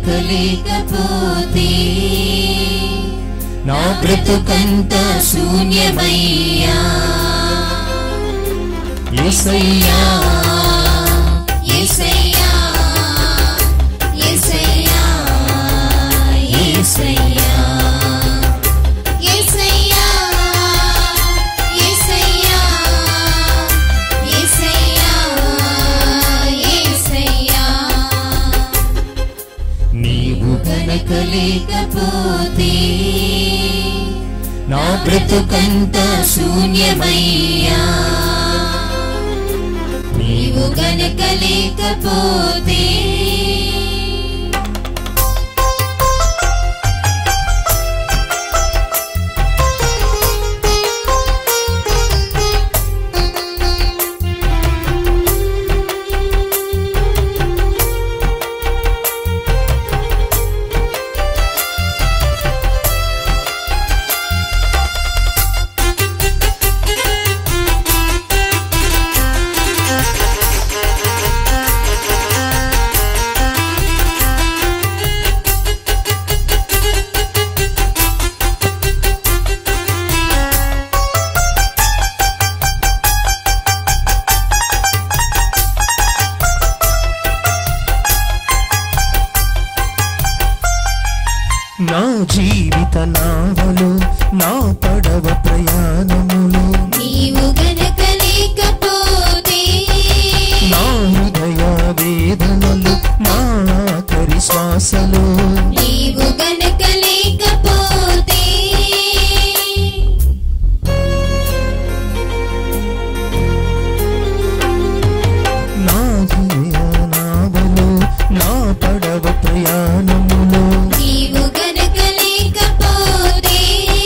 గనక లేకపోతే నా బ్రతుకంత శూన్యమయ్యా ఏసయ్యా ఏసయ్యా ఏసయ్యా ఏసయ్యా ఏసయ్యా ఏసయ్యా ఏసయ్యా ఏసయ్యా నీవు గనక లేకపోతే నా బ్రతుకంత శూన్యమయ్యా నీవు గనక లేకపోతే నా జీవిత నావలు నా పడవ ప్రయాణములు నీవు గనక లేకపోతే నా హృదయ వేదనలు నా ఆఖరి శ్వాసలు నీవు గనక లేకపోతే నా జీవిత నావలు నా పడవ ప్రయాణములు నీవు గనక లేకపోతే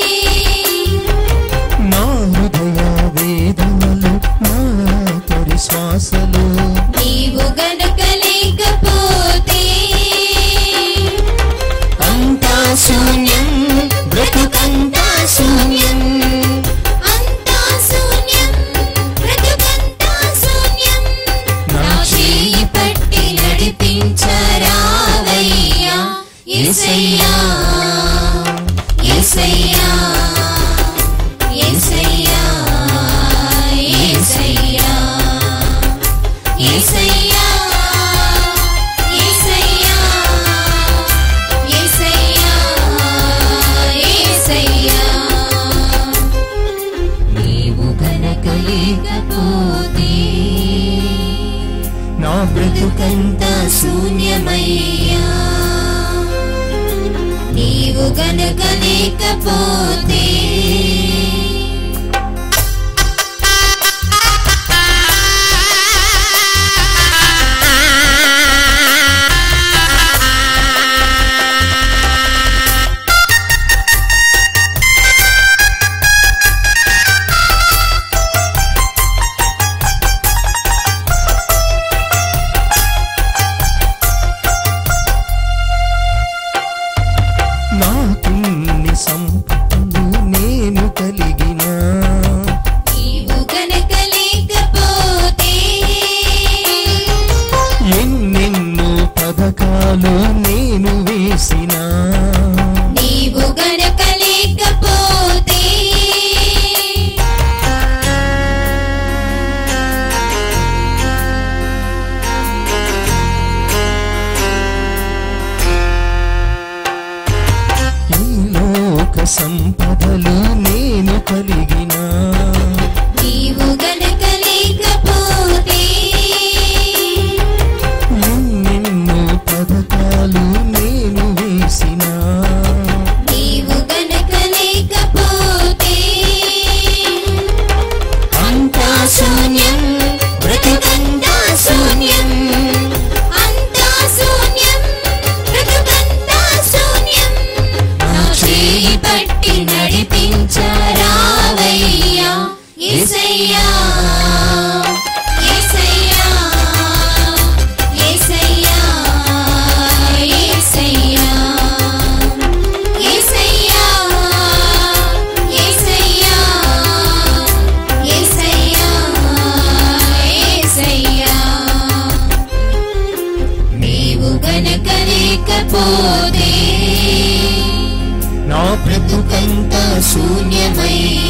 నా హృదయ వేదనలు నా ఆఖరి శ్వాసలు నీవు గనక లేకపోతే అంతా శూన్యం బ్రతుకంతా శూన్యం అంతా శూన్యం బ్రతుకంతా శూన్యం నా చేయి పట్టి నడిపించరావయ్యా యేసయ్యా యేసయ్యా యేసయ్యా యేసయ్యా యేసయ్యా యేసయ్యా యేసయ్యా యేసయ్యా నీవు గనక లేకపోతే నా బ్రతుకంత శూన్యమయ్యా నీవు గనక లేకపోతే నాకున్ని సంపదలు నేను కలిగిన నీవు గనక లేకపోతే ఎన్నెన్నో పథకాలు నేను వేసిన నీవు గనక లేకపోతే ఈ లోక సంపదలు నేను కలిగిన నీవు గనక లేకపోతే ఎన్నెన్నో పథకాలు నేను వేసిన నీవు గనక లేకపోతే అంతా శూన్యం బ్రతుకంతా శూన్యం అంతా శూన్యం బ్రతుకంతా శూన్యం నా చేయి పట్టి నడిపించరావయ్యా యేసయ్యా యేసయ్యా యేసయ్యా యేసయ్యా యేసయ్యా యేసయ్యా యేసయ్యా యేసయ్యా నీవు గనక లేకపోతే శూన్యమై